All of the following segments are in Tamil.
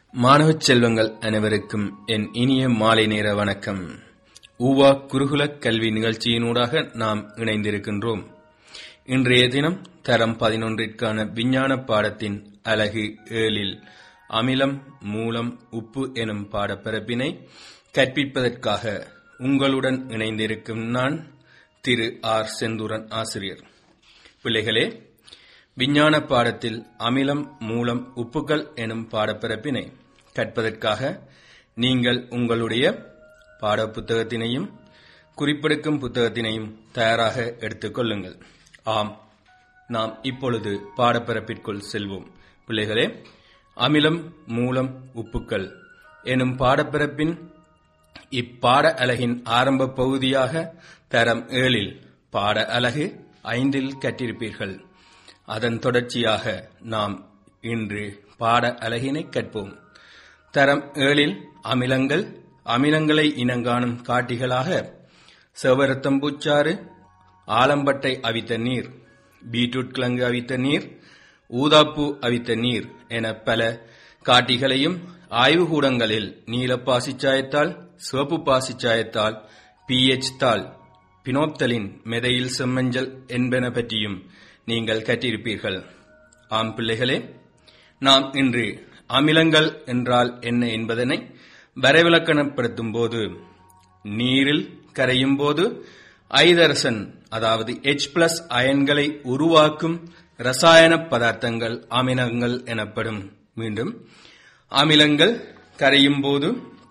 மாணவச் செல்வங்கள் அனைவருக்கும் என் இனிய மாலை நேர வணக்கம் ஊவா குருகுலக் கல்வி நிகழ்ச்சியினூடாக நாம் இணைந்திருக்கின்றோம் இன்றைய தினம் தரம் பதினொன்றிற்கான விஞ்ஞான பாடத்தின் அலகு ஏழில் அமிலம் மூலம் உப்பு எனும் பாடப்பரப்பினை கற்பிப்பதற்காக உங்களுடன் இணைந்திருக்கும் நான் திரு ஆர் செந்தூரன் ஆசிரியர் பிள்ளைகளே விஞ்ஞான பாடத்தில் அமிலம் மூலம் உப்புக்கள் எனும் பாடப்பிறப்பினை கற்பதற்காக நீங்கள் உங்களுடைய பாட புத்தகத்தினையும் குறிப்பெடுக்கும் புத்தகத்தினையும் தயாராக எடுத்துக்கொள்ளுங்கள் ஆம் நாம் இப்பொழுது பாடப்பிறப்பிற்குள் செல்வோம் பிள்ளைகளே அமிலம் மூலம் உப்புக்கள் எனும் பாடப்பிறப்பின் இப்பாட அலகின் ஆரம்ப பகுதியாக தரம் ஏழில் பாட அலகு ஐந்தில் கற்றிருப்பீர்கள் அதன் தொடர்ச்சியாக நாம் இன்று பாட அலகினை கற்போம் தரம் ஏழில் அமிலங்கள் அமிலங்களை இனங்காணும் காட்டிகளாக செவரத்தம்பூச்சாறு ஆலம்பட்டை அவித்த நீர் பீட்ரூட் கிழங்கு அவித்த நீர் ஊதாப்பூ அவித்த நீர் என பல காட்டிகளையும் ஆய்வுகூடங்களில் நீல பாசிச்சாயத்தால் சிவப்பு பாசிச்சாயத்தால் பிஎச் தாள் பினோப்தலின் மெதையில் செம்மஞ்சள் என்பன பற்றியும் நீங்கள் கற்றிருப்பீர்கள் ஆம் பிள்ளைகளே நாம் இன்று அமிலங்கள் என்றால் என்ன என்பதனை வரைவிலக்கணப்படுத்தும் போது நீரில் கரையும் போது ஐதரசன் அதாவது H பிளஸ் அயன்களை உருவாக்கும் ரசாயன பதார்த்தங்கள் அமிலங்கள் எனப்படும் மீண்டும் அமிலங்கள் கரையும் போது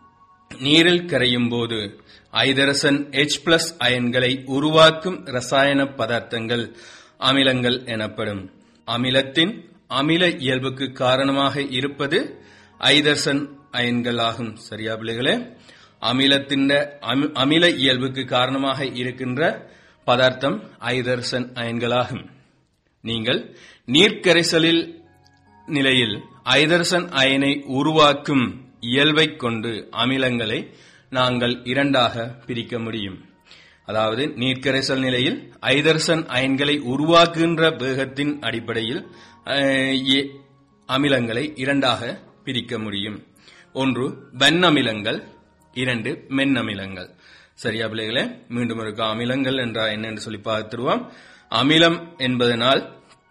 நீரில் கரையும் போது ஐதரசன் H பிளஸ் அயன்களை உருவாக்கும் ரசாயன பதார்த்தங்கள் அமிலங்கள் எனப்படும் அமிலத்தின் அமில இயல்புக்கு காரணமாக இருப்பது ஐதர்சன் அயன்கள் ஆகும் சரியா பிள்ளைகளே அமிலத்தின் அமில இயல்புக்கு காரணமாக இருக்கின்ற பதார்த்தம் ஐதர்சன் அயன்களாகும் நீங்கள் நீர்க்கரைசலில் நிலையில் ஐதர்சன் அயனை உருவாக்கும் இயல்பைக் கொண்டு அமிலங்களை நாங்கள் இரண்டாக பிரிக்க முடியும் அதாவது நீர்க்கரைசல் நிலையில் ஐதர்சன் அயன்களை உருவாக்குகின்ற வேகத்தின் அடிப்படையில் அமிலங்களை இரண்டாக பிரிக்க முடியும் ஒன்று வெண்ணமிலங்கள் இரண்டு மென்னமிலங்கள் சரியா பிள்ளைகளே மீண்டும் இருக்க அமிலங்கள் என்றால் என்ன என்று சொல்லி பார்த்துருவோம் அமிலம் என்பதனால்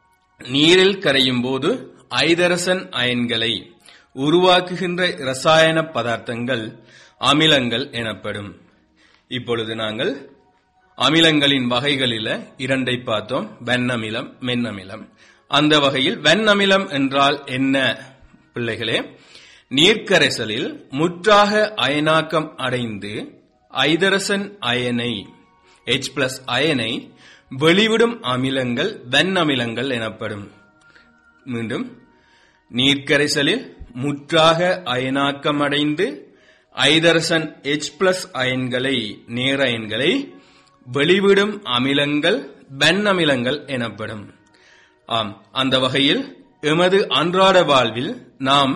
நீரில் கரையும் போது ஐதரசன் அயன்களை உருவாக்குகின்ற ரசாயன பதார்த்தங்கள் அமிலங்கள் எனப்படும் இப்பொழுது நாங்கள் அமிலங்களின் வகைகளில இரண்டை பார்த்தோம் வெண்ணமிலம் மென்னமிலம் அந்த வகையில் வெண்ணமிலம் என்றால் என்ன பிள்ளைகளே நீர்க்கரைசலில் முற்றாக அயனாக்கம் அடைந்து ஐதரசன் அயனை எச் பிளஸ் அயனை வெளிவிடும் அமிலங்கள் வெண்ணமிலங்கள் எனப்படும் மீண்டும் நீர்க்கரைசலில் முற்றாக அயனாக்கம் அடைந்து ஐதரசன் எச் பிளஸ் அயன்களை நேரயன்களை வெளிவிடும் அமிலங்கள் வெண்ணமிலங்கள் எனப்படும் ஆம் அந்த வகையில் எமது அன்றாட வாழ்வில் நாம்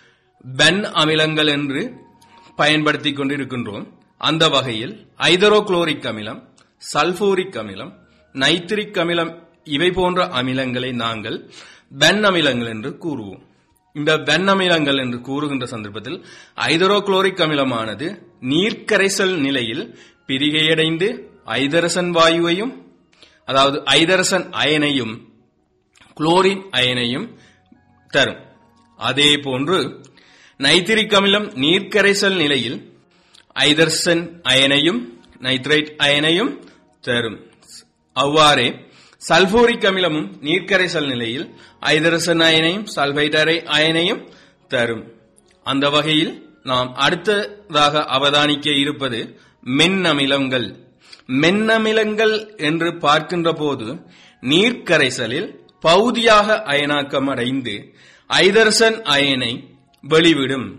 பென் அமிலங்கள் என்று பயன்படுத்திக் கொண்டிருக்கின்றோம் அந்த வகையில் ஐதரோகுளோரிக் அமிலம் சல்பூரிக் அமிலம் நைட்ரிக் அமிலம் இவை போன்ற அமிலங்களை நாங்கள் பென் அமிலங்கள் என்று கூறுவோம் இந்த பென் அமிலங்கள் என்று கூறுகின்ற சந்தர்ப்பத்தில் ஐதரோகுளோரிக் அமிலமானது நீர்க்கரைசல் நிலையில் பிரிகையடைந்து ஐதரசன் வாயுவையும் அதாவது ஐதரசன் அயனையும் குளோரின் அயனையும் தரும் அதே போன்று நைத்திரிக் அமிலம் நீர்க்கரைசல் நிலையில் ஐதர்சன் அயனையும் நைட்ரைட் அயனையும் தரும் அவ்வாறே சல்பூரிக் அமிலமும் நீர்க்கரைசல் நிலையில் ஐதரசன் அயனையும் சல்பைடரை அயனையும் தரும் அந்த வகையில் நாம் அடுத்ததாக அவதானிக்க இருப்பது மென்னமிலங்கள் மென்னமிலங்கள் என்று பார்க்கின்ற போது நீர்க்கரைசலில் பகுதியாக அயனாக்கம் அடைந்து ஐதரசன் அயனை வெளிவிடும்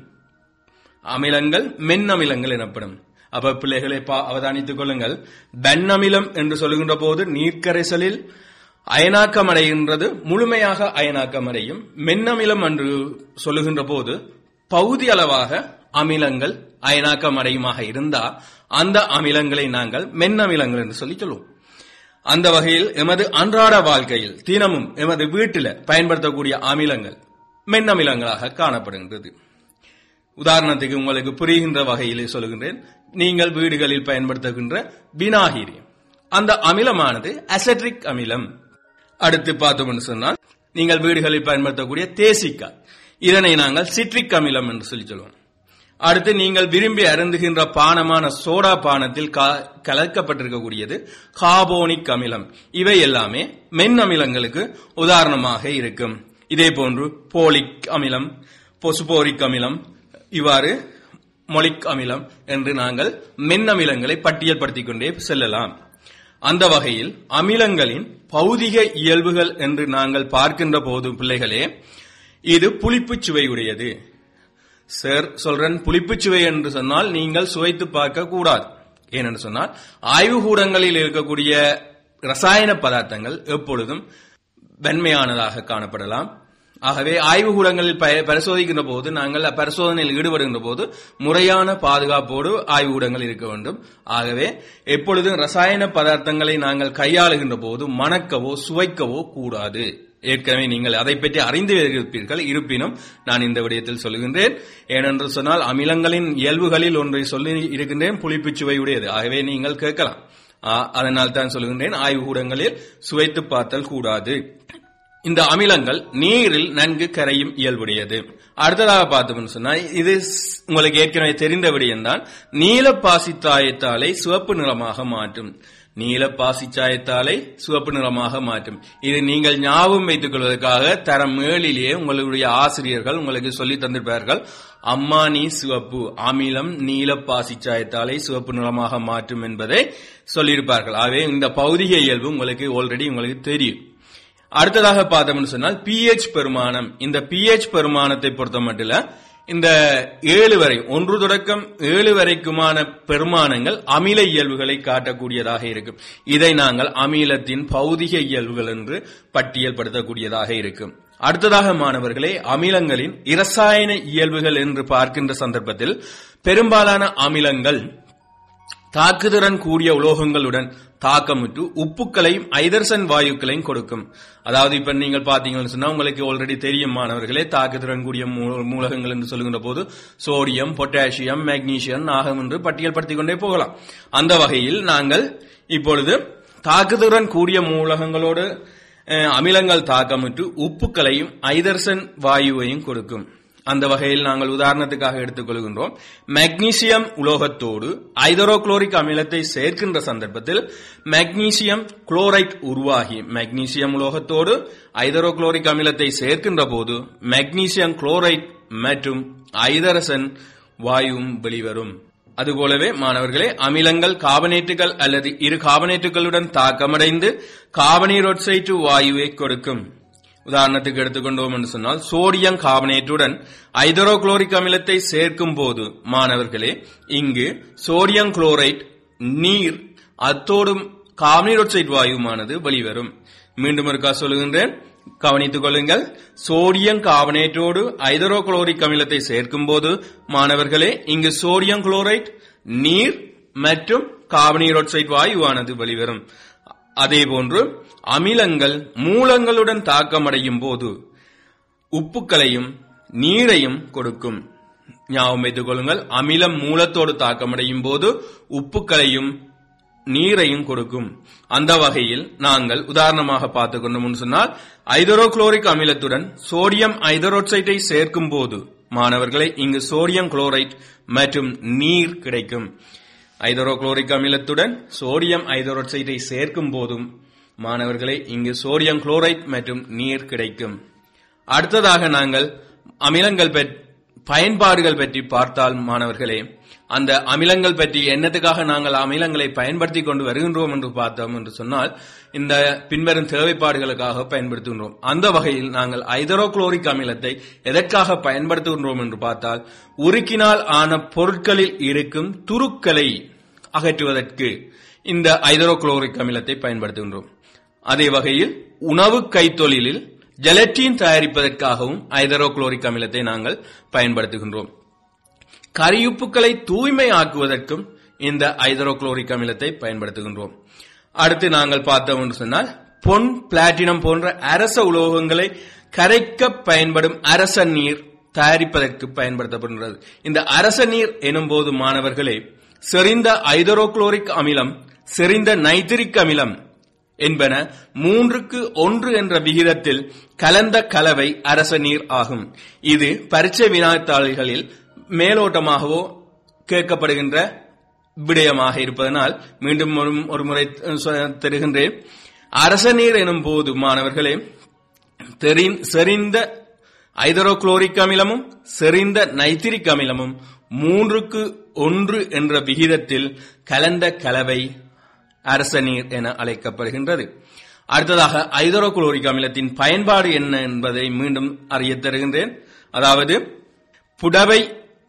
அமிலங்கள் மென்னமிலங்கள் எனப்படும் அப்ப பிள்ளைகளை அவதானித்துக் கொள்ளுங்கள் பெண்ணமிலம் என்று சொல்லுகின்ற போது நீர்க்கரைசலில் அயனாக்கம் அடைகின்றது முழுமையாக அயனாக்கம் அடையும் மென்னமிலம் என்று சொல்லுகின்ற போது பகுதி அளவாக அமிலங்கள் அயனாக்கம் அடையுமாக இருந்தா அந்த அமிலங்களை நாங்கள் மென்னமிலங்கள் என்று சொல்லி சொல்லுவோம் அந்த வகையில் எமது அன்றாட வாழ்க்கையில் தினமும் எமது வீட்டில் பயன்படுத்தக்கூடிய அமிலங்கள் மென்னமிலங்களாக காணப்படுகின்றது உதாரணத்துக்கு உங்களுக்கு புரிகின்ற வகையிலே சொல்லுகின்றேன் நீங்கள் வீடுகளில் பயன்படுத்துகின்ற வினாகிரி அந்த அமிலமானது அசட்ரிக் அமிலம் அடுத்து பார்த்தோம்னு சொன்னால் நீங்கள் வீடுகளில் பயன்படுத்தக்கூடிய தேசிக்காய் இதனை நாங்கள் சிட்ரிக் அமிலம் என்று சொல்லி சொல்லுவோம் அடுத்து நீங்கள் விரும்பி அருந்துகின்ற பானமான சோடா பானத்தில் கா- கலக்கப்பட்டிருக்கக்கூடியது கார்போனிக் அமிலம் இவை எல்லாமே மென் அமிலங்களுக்கு உதாரணமாக இருக்கும் இதே போன்று போலிக் அமிலம் பொசுபோரிக் அமிலம் இவ்வாறு மொலிக் அமிலம் என்று நாங்கள் மென் அமிலங்களை பட்டியல்படுத்திக் கொண்டே செல்லலாம் அந்த வகையில் அமிலங்களின் பௌதிக இயல்புகள் என்று நாங்கள் பார்க்கின்ற போது பிள்ளைகளே இது புளிப்புச் சுவையுடையது சார் சொல்றேன் புளிப்புச் சுவை என்று சொன்னால் நீங்கள் சுவைத்து பார்க்க கூடாது ஏனென்று சொன்னால் ஆய்வுகூடங்களில் இருக்கக்கூடிய ரசாயன பதார்த்தங்கள் எப்பொழுதும் வெண்மையானதாக காணப்படலாம் ஆகவே ஆய்வுகூடங்களில் ப- பரிசோதிக்கின்ற போது நாங்கள் பரிசோதனையில் ஈடுபடுகின்ற போது முறையான பாதுகாப்போடு ஆய்வுகூடங்கள் இருக்க வேண்டும் ஆகவே எப்பொழுதும் ரசாயன பதார்த்தங்களை நாங்கள் கையாளுகின்ற போது மணக்கவோ சுவைக்கவோ கூடாது ஏற்கனவே நீங்கள் அதை பற்றி அறிந்து இருப்பீர்கள் இருப்பினும் நான் இந்த விடயத்தில் சொல்லுகின்றேன் ஏனென்று சொன்னால் அமிலங்களின் இயல்புகளில் ஒன்றை சொல்லி இருக்கின்றேன் புளிப்புச் சுவையுடையது ஆகவே நீங்கள் கேட்கலாம் ஆ, அதனால் தான் சொல்லுகின்றேன் ஆய்வுகூடங்களில் சுவைத்து பார்த்தல் கூடாது இந்த அமிலங்கள் நீரில் நன்கு கரையும் இயல்புடையது அடுத்ததாக பார்த்தோம்னு சொன்னா இது ஸ்- உங்களுக்கு ஏற்கனவே தெரிந்த விடயம்தான் நீல பாசித்தாயத்தாலை சிவப்பு நிறமாக மாற்றும் நீல பாசிச்சாயத்தாலை சிவப்பு நிறமாக மாற்றும் இது நீங்கள் ஞாபகம் வைத்துக் கொள்வதற்காக தரம் ஏழிலேயே உங்களுடைய ஆசிரியர்கள் உங்களுக்கு சொல்லி தந்திருப்பார்கள் அம்மா நீ சிவப்பு அமிலம் நீல பாசிச்சாயத்தாலை சிவப்பு நிறமாக மாற்றும் என்பதை சொல்லியிருப்பார்கள் ஆகவே இந்த பௌதிக இயல்பு உங்களுக்கு ஆல்ரெடி உங்களுக்கு தெரியும் அடுத்ததாக பார்த்தோம்னு சொன்னால் pH பெருமானம் இந்த pH பெருமானத்தை பொறுத்த மட்டும் இந்த ஏழு வரை ஒன்று தொடக்கம் ஏழு வரைக்குமான பெருமானங்கள் அமில இயல்புகளை காட்டக்கூடியதாக இருக்கும் இதை நாங்கள் அமிலத்தின் பௌதிக இயல்புகள் என்று பட்டியல்படுத்தக்கூடியதாக இருக்கும் அடுத்ததாக மாணவர்களே அமிலங்களின் இரசாயன இயல்புகள் என்று பார்க்கின்ற சந்தர்ப்பத்தில் பெரும்பாலான அமிலங்கள் தாக்குதிறன் கூடிய உலோகங்களுடன் தாக்கமுற்று உப்புக்களையும் ஐதர்சன் வாயுக்களையும் கொடுக்கும் அதாவது இப்ப நீங்கள் பாத்தீங்கன்னு சொன்னா உங்களுக்கு ஆல்ரெடி தெரியும் மாணவர்களே தாக்குதிறன் கூடிய மூ- மூலகங்கள் என்று சொல்லுகின்ற போது சோடியம் பொட்டாசியம் மெக்னீசியம் நாகம் என்று பட்டியல்படுத்திக் கொண்டே போகலாம் அந்த வகையில் நாங்கள் இப்பொழுது தாக்குதிறன் கூடிய மூலகங்களோடு அஹ், அமிலங்கள் தாக்கமுற்று உப்புக்களையும் ஐதர்சன் வாயுவையும் கொடுக்கும் அந்த வகையில் நாங்கள் உதாரணத்துக்காக எடுத்துக்கொள்கின்றோம் மெக்னீசியம் உலோகத்தோடு ஐதரோகுளோரிக் அமிலத்தை சேர்க்கின்ற சந்தர்ப்பத்தில் மெக்னீசியம் குளோரைட் உருவாகி மெக்னீசியம் உலோகத்தோடு ஐதரோகுளோரிக் அமிலத்தை சேர்க்கின்ற போது மெக்னீசியம் குளோரைட் மற்றும் ஐதரசன் வாயுவும் வெளிவரும் அதுபோலவே மாணவர்களே அமிலங்கள் கார்பனேட்டுகள் அல்லது இரு கார்பனேட்டுகளுடன் தாக்கமடைந்து கார்பனீரோட்சைட்டு வாயுவை கொடுக்கும் உதாரணத்துக்கு எடுத்துக்கொண்டோம் என்று சொன்னால் சோடியம் கார்பனேட்டுடன் ஐதரோகுளோரிக் அமிலத்தை சேர்க்கும் போது மாணவர்களே இங்கு சோடியம் குளோரைட் நீர் அத்தோடும் கார்பனீரோட்சைட் வாயுமானது வெளிவரும் மீண்டும் ஒருக்கா சொல்லுகின்றேன் கவனித்துக் கொள்ளுங்கள் சோடியம் கார்பனேட்டோடு ஐதரோகுளோரிக் அமிலத்தை சேர்க்கும் போது மாணவர்களே இங்கு சோடியம் குளோரைட் நீர் மற்றும் கார்பனீரோட்சைட் வாயுவானது வெளிவரும் அதேபோன்று அமிலங்கள் மூலங்களுடன் தாக்கமடையும் போது உப்புக்களையும் நீரையும் கொடுக்கும் ஞாபகம் வைத்துக் கொள்ளுங்கள் அமிலம் மூலத்தோடு தாக்கமடையும் போது உப்புக்களையும் நீரையும் கொடுக்கும் அந்த வகையில் நாங்கள் உதாரணமாக பார்த்துக் கொண்டோம் சொன்னால் ஐதரோகுளோரிக் அமிலத்துடன் சோடியம் ஐதரோட்சைட்டை சேர்க்கும் போது மாணவர்களை இங்கு சோடியம் குளோரைட் மற்றும் நீர் கிடைக்கும் ஐதரோகுளோரிக் அமிலத்துடன் சோடியம் ஐதரோட்சைட்டை சேர்க்கும் போதும் மாணவர்களை இங்கு சோடியம் குளோரைட் மற்றும் நீர் கிடைக்கும் அடுத்ததாக நாங்கள் அமிலங்கள் பெற்- பயன்பாடுகள் பற்றி பார்த்தால் மாணவர்களே அந்த அமிலங்கள் பற்றி என்னத்துக்காக நாங்கள் அமிலங்களை பயன்படுத்தி கொண்டு வருகின்றோம் என்று பார்த்தோம் என்று சொன்னால் இந்த பின்வரும் தேவைப்பாடுகளுக்காக பயன்படுத்துகின்றோம் அந்த வகையில் நாங்கள் ஐதரோகுளோரிக் அமிலத்தை எதற்காக பயன்படுத்துகின்றோம் என்று பார்த்தால் உருக்கினால் ஆன பொருட்களில் இருக்கும் துருக்களை அகற்றுவதற்கு இந்த ஐதரோகுளோரிக் அமிலத்தை பயன்படுத்துகின்றோம் அதே வகையில் உணவு கைத்தொழிலில் ஜெலட்டின் தயாரிப்பதற்காகவும் ஐதரோகுளோரிக் அமிலத்தை நாங்கள் பயன்படுத்துகின்றோம் கரியுப்புக்களை தூய்மையாக்குவதற்கும் இந்த ஐதரோகுளோரிக் அமிலத்தை பயன்படுத்துகின்றோம் அடுத்து நாங்கள் பார்த்தோம் என்று சொன்னால் பொன் பிளாட்டினம் போன்ற அரச உலோகங்களை கரைக்க பயன்படும் அரச நீர் தயாரிப்பதற்கு பயன்படுத்தப்படுகிறது இந்த அரச நீர் எனும்போது மாணவர்களே செறிந்த ஐதரோகுளோரிக் அமிலம் செறிந்த நைட்ரிக் அமிலம் என்பன மூன்றுக்கு ஒன்று என்ற விகிதத்தில் கலந்த கலவை அரச நீர் ஆகும் இது பரீட்சை வினாத்தாள்களில் மேலோட்டமாகவோ கேட்கப்படுகின்ற விடயமாக இருப்பதனால் மீண்டும் ஒரு- ஒரு முறை சொ- தருகின்றேன் அரச நீர் எனும் போது மாணவர்களே தெரி- செறிந்த ஐதரோகுளோரிக் அமிலமும் செறிந்த நைத்திரிக் அமிலமும் மூன்றுக்கு ஒன்று என்ற விகிதத்தில் கலந்த கலவை அரச நீர் என அழைக்கப்படுகின்றது அடுத்ததாக ஐதரோகுளோரிக் அமிலத்தின் பயன்பாடு என்ன என்பதை மீண்டும் அறியத் தருகின்றேன் அதாவது புடவை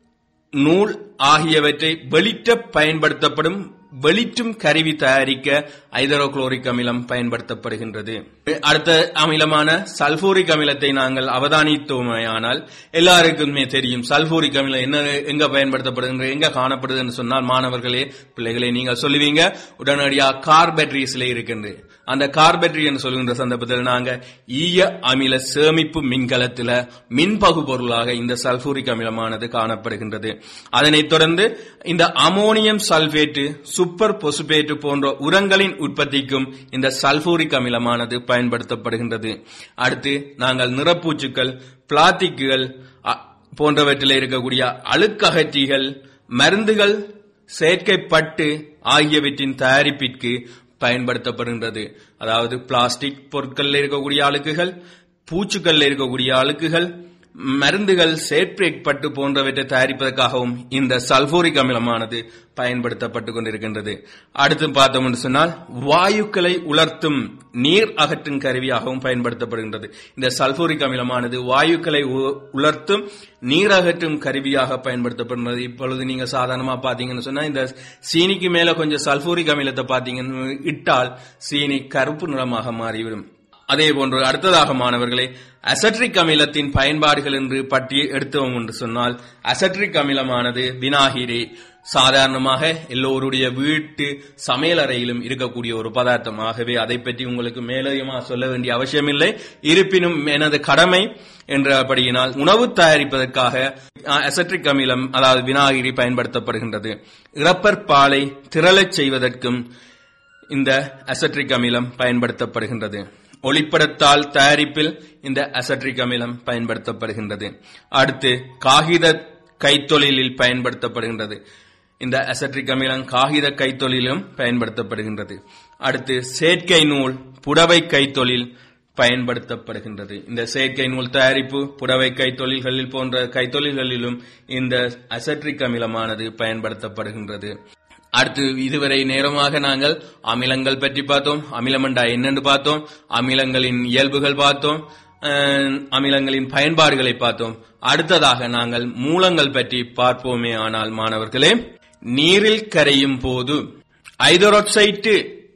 நூல் ஆகியவற்றை வெளிற்ற பயன்படுத்தப்படும் வெளிற்றும் கருவி தயாரிக்க ஐதரோகுளோரிக் அமிலம் பயன்படுத்தப்படுகின்றது அடுத்த அமிலமான சல்பூரிக் அமிலத்தை நாங்கள் அவதானித்தோமேயானால் எல்லாருக்குமே தெரியும் சல்பூரிக் அமிலம் என்ன எங்க பயன்படுத்தப்படுகின்றது எங்க காணப்படுதுன்னு சொன்னால் மாணவர்களே பிள்ளைகளே நீங்கள் சொல்லுவீங்க உடனடியாக கார் பேட்டரிஸ்ல இருக்கின்றது அந்த கார் பேட்டரி என்று சொல்கின்ற சந்தர்ப்பத்தில் நாங்க ஈய அமில சேமிப்பு மின்கலத்தில மின்பகு பொருளாக இந்த சல்பூரிக் அமிலமானது காணப்படுகின்றது அதனைத் தொடர்ந்து இந்த அமோனியம் சல்பேட்டு சூப்பர் பொசுபேட்டு போன்ற உரங்களின் உற்பத்திக்கும் இந்த சல்பூரிக் அமிலமானது பயன்படுத்தப்படுகின்றது அடுத்து நாங்கள் நிறப்பூச்சுக்கள் பிளாத்திக்குகள் அ- போன்றவற்றில் இருக்கக்கூடிய அழுக்ககற்றிகள் மருந்துகள் செயற்கை பட்டு ஆகியவற்றின் தயாரிப்பிற்கு பயன்படுத்தப்படுகின்றது அதாவது பிளாஸ்டிக் பொருட்களில் இருக்கக்கூடிய அழுக்குகள் பூச்சுக்கள்ல இருக்கக்கூடிய அழுக்குகள் மருந்துகள் செயற்கை பட்டு போன்றவற்றை தயாரிப்பதற்காகவும் இந்த சல்பூரிக் அமிலமானது பயன்படுத்தப்பட்டுக் கொண்டிருக்கின்றது அடுத்து பார்த்தோம் என்று சொன்னால் வாயுக்களை உலர்த்தும் நீர் அகற்றும் கருவியாகவும் பயன்படுத்தப்படுகின்றது இந்த சல்பூரிக் அமிலமானது வாயுக்களை உ- உலர்த்தும் நீர் அகற்றும் கருவியாக பயன்படுத்தப்படுகிறது இப்பொழுது நீங்க சாதாரணமா பாத்தீங்கன்னு சொன்னா இந்த சீனிக்கு மேல கொஞ்சம் சல்பூரிக் அமிலத்தை பாத்தீங்கன்னு இட்டால் சீனி கருப்பு நிறமாக மாறிவிடும் அதே போன்று அடுத்ததாக மாணவர்களே அசட்ரிக் அமிலத்தின் பயன்பாடுகள் என்று பற்றி எடுத்தோம் என்று சொன்னால் அசட்ரிக் அமிலமானது வினாகிரி சாதாரணமாக எல்லோருடைய வீட்டு சமையலறையிலும் இருக்கக்கூடிய ஒரு பதார்த்தம் ஆகவே அதை பற்றி உங்களுக்கு மேலதிகமாக சொல்ல வேண்டிய அவசியமில்லை இருப்பினும் எனது கடமை என்றபடியினால் உணவு தயாரிப்பதற்காக அசட்ரிக் அமிலம் அதாவது வினாகிரி பயன்படுத்தப்படுகின்றது இறப்பர் பாலை திரளச் செய்வதற்கும் இந்த அசட்ரிக் அமிலம் பயன்படுத்தப்படுகின்றது ஒளிப்படத்தால் தயாரிப்பில் இந்த அசட்ரிக் அமிலம் பயன்படுத்தப்படுகின்றது அடுத்து காகித கைத்தொழிலில் பயன்படுத்தப்படுகின்றது இந்த அசட்ரிக் அமிலம் காகித கைத்தொழிலும் பயன்படுத்தப்படுகின்றது அடுத்து செயற்கை நூல் புடவை கைத்தொழில் பயன்படுத்தப்படுகின்றது இந்த செயற்கை நூல் தயாரிப்பு புடவை கைத்தொழில்களில் போன்ற கைத்தொழில்களிலும் இந்த அசட்ரிக் அமிலமானது பயன்படுத்தப்படுகின்றது அடுத்து இதுவரை நேரமாக நாங்கள் அமிலங்கள் பற்றி பார்த்தோம் அமிலமண்டா என்னன்னு பார்த்தோம் அமிலங்களின் இயல்புகள் பார்த்தோம் அஹ், அமிலங்களின் பயன்பாடுகளை பார்த்தோம் அடுத்ததாக நாங்கள் மூலங்கள் பற்றி பார்ப்போமே ஆனால் மாணவர்களே நீரில் கரையும் போது ஐதரோக்சைட்டு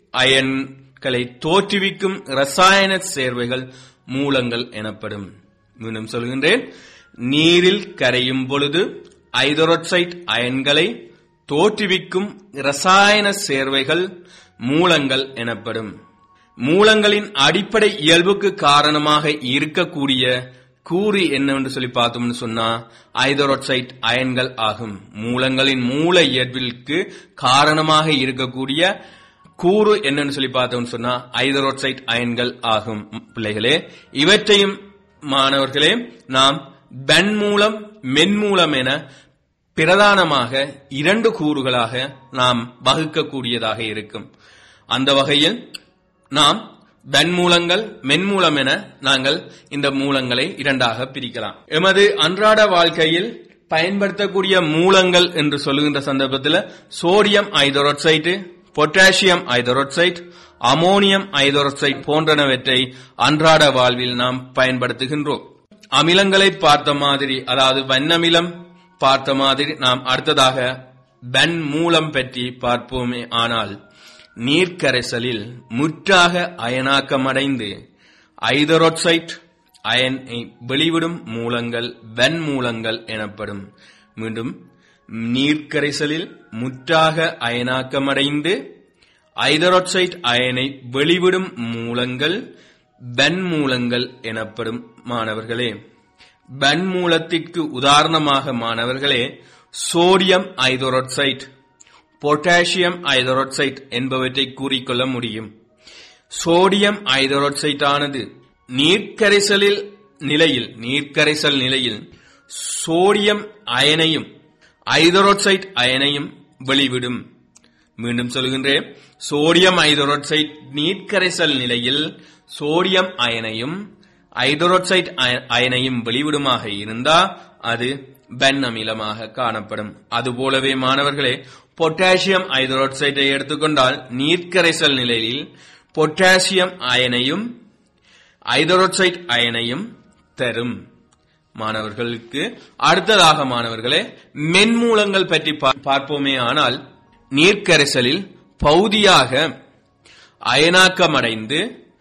அயன்களை தோற்றுவிக்கும் ரசாயன சேர்வைகள் மூலங்கள் எனப்படும் மீண்டும் சொல்கின்றேன் நீரில் கரையும் பொழுது ஐதரோக்சைட் அயன்களை தோற்றுவிக்கும் ரசாயன சேர்வைகள் மூலங்கள் எனப்படும் மூலங்களின் அடிப்படை இயல்புக்கு காரணமாக இருக்கக்கூடிய கூறு என்னவென்று சொல்லி பார்த்தோம்னு சொன்னா ஐதரோக்சைட் அயன்கள் ஆகும் மூலங்களின் மூல இயல்பிற்கு காரணமாக இருக்கக்கூடிய கூறு என்னன்னு சொல்லி பார்த்தோம்னு சொன்னா ஐதரோக்சைட் அயன்கள் ஆகும் பிள்ளைகளே இவற்றையும் மாணவர்களே நாம் வெண்மூலம் மென்மூலம் என பிரதானமாக இரண்டு கூறுகளாக நாம் வகுக்கக்கூடியதாக இருக்கும் அந்த வகையில் நாம் வெண்மூலங்கள் மென்மூலம் என நாங்கள் இந்த மூலங்களை இரண்டாக பிரிக்கலாம் எமது அன்றாட வாழ்க்கையில் பயன்படுத்தக்கூடிய மூலங்கள் என்று சொல்லுகின்ற சந்தர்ப்பத்தில் sodium hydroxide potassium hydroxide ammonium hydroxide போன்றனவற்றை அன்றாட வாழ்வில் நாம் பயன்படுத்துகின்றோம் அமிலங்களை பார்த்த மாதிரி அதாவது வண்ணமிலம் பார்த்த மாதிரி நாம் அடுத்ததாக வெண் மூலம் பற்றி பார்ப்போமே ஆனால் நீர்க்கரைசலில் முற்றாக அயனாக்கமடைந்து ஐதரோக்சைட் அயனை வெளிவிடும் மூலங்கள் வெண்மூலங்கள் எனப்படும் மீண்டும் நீர்க்கரைசலில் முற்றாக அயனாக்கமடைந்து ஐதரோக்சைட் அயனை வெளிவிடும் மூலங்கள் வெண்மூலங்கள் எனப்படும் மாணவர்களே வன்மூலத்திற்கு உதாரணமாக மாணவர்களே சோடியம் ஐதரோட்சைட் பொட்டாசியம் ஐதரோட்சைட் என்பவற்றை கூறிக்கொள்ள முடியும் சோடியம் ஐதரோட்சைட் ஆனது நீர்க்கரைசலில் நிலையில் நீர்க்கரைசல் நிலையில் சோடியம் அயனையும் ஐதரோட்சைட் அயனையும் வெளிவிடும் மீண்டும் சொல்கின்றேன் சோடியம் ஐதரோட்சைட் நீர்க்கரைசல் நிலையில் சோடியம் அயனையும் ஐதரோட்சைட் அயனையும் வெளிவிடுமாக இருந்தா அது பென் அமிலமாக காணப்படும் அதுபோலவே மாணவர்களே பொட்டாசியம் ஐதரோட்சைட்டை எடுத்துக்கொண்டால் நீர்க்கரைசல் நிலையில் பொட்டாசியம் அயனையும் ஐதரோட்சைட் அயனையும் தரும் மாணவர்களுக்கு அடுத்ததாக மாணவர்களே மென்மூலங்கள் பற்றி பார்ப்போமே ஆனால் நீர்க்கரைசலில் பகுதியாக அயனாக்கமடைந்து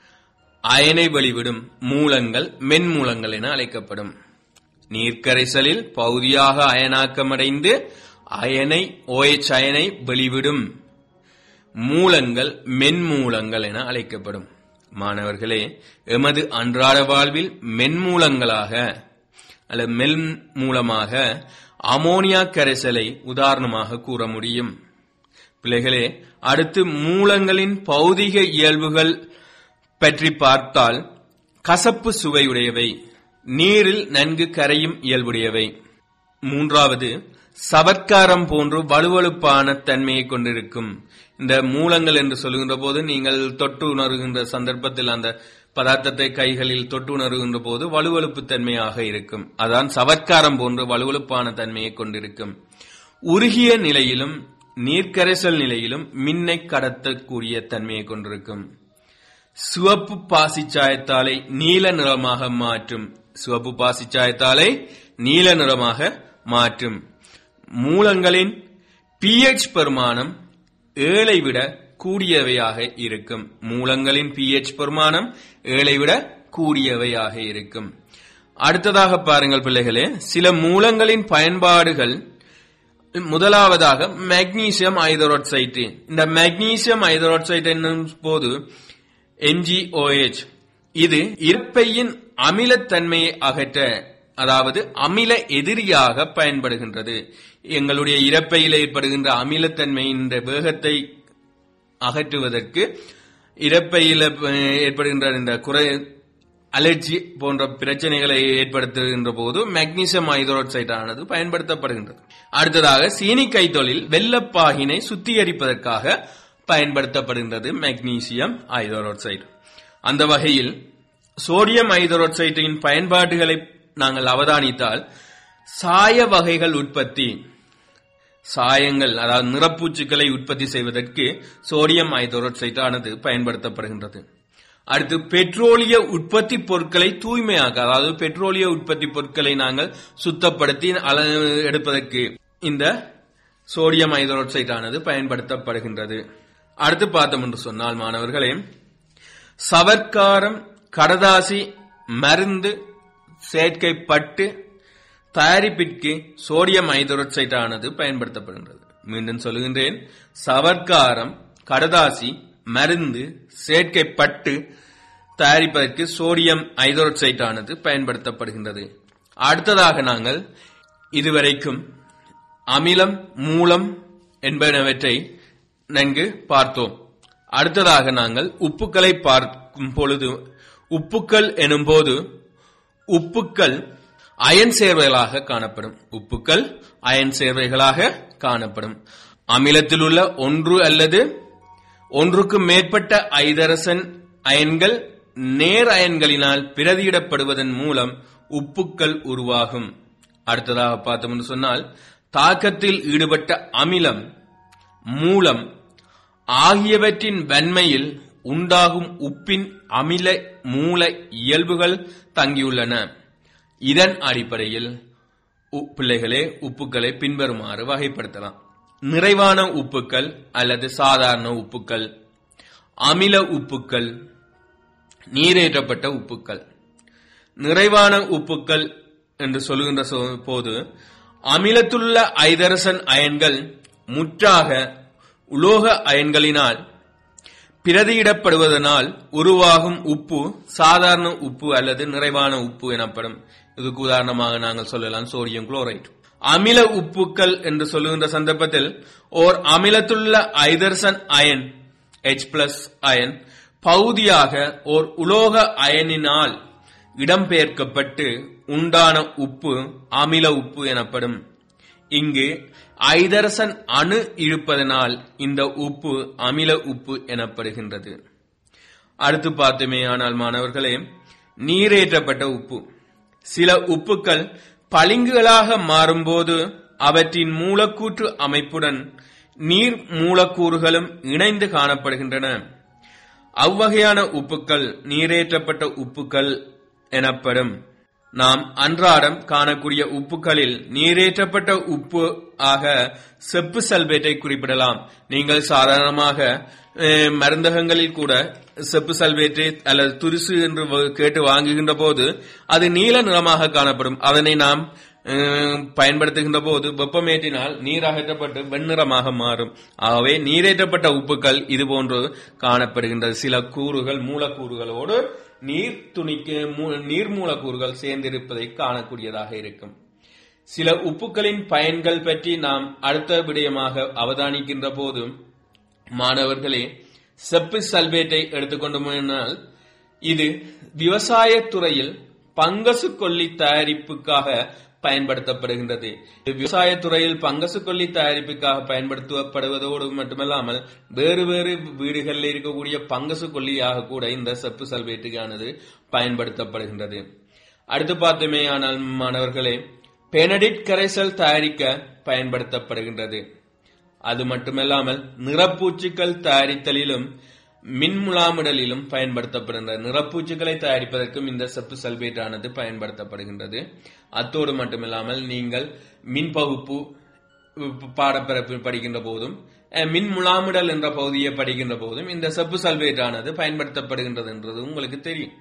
அயனை வெளிவிடும் மூலங்கள் மென்மூலங்கள் என அழைக்கப்படும் நீர்க்கரைசலில் பகுதியாக அயனாக்கமடைந்து அயனை ஓஎச் அயனை வெளிவிடும் மூலங்கள் மென்மூலங்கள் என அழைக்கப்படும் மாணவர்களே எமது அன்றாட வாழ்வில் மென்மூலங்களாக அல்ல மென் மூலமாக அமோனியா கரைசலை உதாரணமாக கூற முடியும் பிள்ளைகளே அடுத்து மூலங்களின் பௌதிக இயல்புகள் பற்றி பார்த்தால் கசப்பு சுவையுடையவை நீரில் நன்கு கரையும் இயல்புடையவை மூன்றாவது சவர்க்காரம் போன்று வலுவழுப்பான தன்மையை கொண்டிருக்கும் இந்த மூலங்கள் என்று சொல்லுகின்ற போது நீங்கள் தொட்டு உணர்கின்ற சந்தர்ப்பத்தில் அந்த பதார்த்தத்தை கைகளில் தொட்டு உணர்கின்ற போது வலுவழுப்பு தன்மையாக இருக்கும் அதான் சவர்க்காரம் போன்று வலுவழுப்பான தன்மையை கொண்டிருக்கும் உருகிய நிலையிலும் நீர்க்கரைசல் நிலையிலும் மின்னை கடத்தக்கூடிய தன்மையை கொண்டிருக்கும் சிவப்பு பாசிச்சாயத்தாலை நீல நிறமாக மாற்றும் சிவப்பு பாசிச்சாயத்தாலை நீல நிறமாக மாற்றும் மூலங்களின் பிஎச் பெருமானம் ஏழை விட கூடியவையாக இருக்கும் மூலங்களின் பிஎச் பெருமானம் ஏழை விட கூடியவையாக இருக்கும் அடுத்ததாக பாருங்கள் பிள்ளைகளே சில மூலங்களின் பயன்பாடுகள் முதலாவதாக மெக்னீசியம் ஐதரோட்சைட்டு இந்த மெக்னீசியம் ஐதரோட்சைட் என்னும் போது எம்ஜிஓஎச் இது இருப்பையின் அமிலத்தன்மையை அகற்ற அதாவது அமில எதிரியாக பயன்படுகின்றது எங்களுடைய இறப்பையில் ஏற்படுகின்ற அமிலத்தன்மையின் வேகத்தை அகற்றுவதற்கு இறப்பையில் ஏற்படுகின்ற இந்த குறை அலர்ஜி போன்ற பிரச்சனைகளை ஏற்படுத்துகின்ற போது மெக்னீசியம் ஐதரோட்சைட் ஆனது பயன்படுத்தப்படுகின்றது அடுத்ததாக சீனி கைத்தொழில் வெள்ளப்பாகினை சுத்திகரிப்பதற்காக பயன்படுத்தப்படுகின்றது மெக்னீசியம் ஐதரோட்சைடு அந்த வகையில் சோடியம் ஐதரோட்சைட்டின் பயன்பாடுகளை நாங்கள் அவதானித்தால் சாய வகைகள் உற்பத்தி சாயங்கள் அதாவது நிறப்பூச்சுக்களை உற்பத்தி செய்வதற்கு சோடியம் ஐதரோட்சைட் ஆனது பயன்படுத்தப்படுகின்றது அடுத்து பெட்ரோலிய உற்பத்தி பொருட்களை தூய்மையாக்க அதாவது பெட்ரோலிய உற்பத்தி பொருட்களை நாங்கள் சுத்தப்படுத்தி எடுப்பதற்கு இந்த சோடியம் ஐதரோட்சைட் ஆனது பயன்படுத்தப்படுகின்றது அடுத்து பார்த்தோம் என்று சொன்னால் மாணவர்களே சவர்க்காரம் கடதாசி மருந்து செயற்கைப்பட்டு தயாரிப்பிற்கு சோடியம் ஐதரோட்சைட் ஆனது பயன்படுத்தப்படுகின்றது மீண்டும் சொல்லுகின்றேன் சவர்க்காரம் கடதாசி மருந்து செயற்கைப்பட்டு தயாரிப்பதற்கு சோடியம் ஐதரோட்சைட் ஆனது பயன்படுத்தப்படுகின்றது அடுத்ததாக நாங்கள் இதுவரைக்கும் அமிலம் மூலம் என்பனவற்றை நன்கு பார்த்தோம் அடுத்ததாக நாங்கள் உப்புக்களை பார்க்கும் பொழுது உப்புக்கள் எனும்போது உப்புக்கள் அயன் சேர்வைகளாக காணப்படும் உப்புக்கள் அயன் சேர்வைகளாக காணப்படும் அமிலத்தில் உள்ள ஒன்று அல்லது ஒன்றுக்கு மேற்பட்ட ஐதரசன் அயன்கள் நேர் அயன்களினால் பிரதியிடப்படுவதன் மூலம் உப்புக்கள் உருவாகும் அடுத்ததாக பார்த்தோம் சொன்னால் தாக்கத்தில் ஈடுபட்ட அமிலம் மூலம் ஆகியவற்றின் வன்மையில் உண்டாகும் உப்பின் அமில மூல இயல்புகள் தங்கியுள்ளன இதன் அடிப்படையில் பிள்ளைகளே உப்புக்களை பின்வருமாறு வகைப்படுத்தலாம் நிறைவான உப்புக்கள் அல்லது சாதாரண உப்புக்கள் அமில உப்புக்கள் நீரேற்றப்பட்ட உப்புக்கள் நிறைவான உப்புக்கள் என்று சொல்லுகின்ற போது அமிலத்துள்ள ஐதரசன் அயன்கள் முற்றாக உலோக அயன்களினால் பிரதியிடப்படுவதனால் உருவாகும் உப்பு சாதாரண உப்பு அல்லது நிறைவான உப்பு எனப்படும் இதுக்கு உதாரணமாக நாங்கள் சொல்லலாம் சோடியம் குளோரைட் அமில உப்புக்கள் என்று சொல்லுகின்ற சந்தர்ப்பத்தில் ஓர் அமிலத்துள்ள hydrogen ion H plus ion பகுதியாக ஓர் உலோக அயனினால் இடம்பெயர்க்கப்பட்டு உண்டான உப்பு அமில உப்பு எனப்படும் இங்கு ஐதரசன் அணு இருப்பதனால் இந்த உப்பு அமில உப்பு எனப்படுகின்றது அடுத்து பார்த்துமே ஆனால் மாணவர்களே நீரேற்றப்பட்ட உப்பு சில உப்புக்கள் பளிங்குகளாக மாறும்போது அவற்றின் மூலக்கூற்று அமைப்புடன் நீர் மூலக்கூறுகளும் இணைந்து காணப்படுகின்றன அவ்வகையான உப்புக்கள் நீரேற்றப்பட்ட உப்புக்கள் எனப்படும் நாம் அன்றாடம் காணக்கூடிய உப்புகளில் நீரேற்றப்பட்ட உப்பு ஆக செப்பு சல்பேட்டை குறிப்பிடலாம் நீங்கள் சாதாரணமாக அஹ், மருந்தகங்களில் கூட செப்பு சல்பேட்டை அல்லது துரிசு என்று வ- கேட்டு வாங்குகின்ற போது அது நீல நிறமாக காணப்படும் அதனை நாம் அஹ், பயன்படுத்துகின்ற போது வெப்பமேற்றினால் நீர் அகற்றப்பட்டு வெண்ணிறமாக மாறும் ஆகவே நீரேற்றப்பட்ட உப்புக்கள் இது போன்று காணப்படுகின்றது சில கூறுகள் மூலக்கூறுகளோடு நீர் துணிக்கு மூ- நீர் மூலக்கூறுகள் சேர்ந்திருப்பதை காணக்கூடியதாக இருக்கும் சில உப்புக்களின் பயன்கள் பற்றி நாம் அடுத்த விடயமாக அவதானிக்கின்ற போது மாணவர்களே செப்பு சல்பேட்டை எடுத்துக்கொண்டோமானால் இது விவசாயத் துறையில் பங்கசு கொல்லி தயாரிப்புக்காக பயன்படுத்தப்படுகின்றது விவசாயத் துறையில் பங்கசு கொல்லி தயாரிப்புக்காக பயன்படுத்தப்படுவதோடு மட்டுமல்லாமல் வேறு வேறு வீடுகளில் இருக்கக்கூடிய பங்கசு கொல்லியாக கூட இந்த செப்பு சல்பேட்டுக்கானது பயன்படுத்தப்படுகின்றது அடுத்து பார்த்தோமே ஆனால் மாணவர்களே பெனடிட் கரைசல் தயாரிக்க பயன்படுத்தப்படுகின்றது அது மட்டுமல்லாமல் நிறப்பூச்சுக்கள் தயாரித்தலிலும் மின்முலாமிடலிலும் பயன்படுத்தப்படுகின்றது நிறப்பூச்சுக்களை தயாரிப்பதற்கும் இந்த செப்பு சல்பேட் ஆனது பயன்படுத்தப்படுகின்றது அத்தோடு மட்டுமில்லாமல் நீங்கள் மின் பகுப்பு பாடப்பிறப்பு படிக்கின்ற போதும் அஹ், மின் முலாமிடல் என்ற பகுதியை படிக்கின்ற போதும் இந்த செப்பு சல்பேட் ஆனது பயன்படுத்தப்படுகின்றது என்றது உங்களுக்கு தெரியும்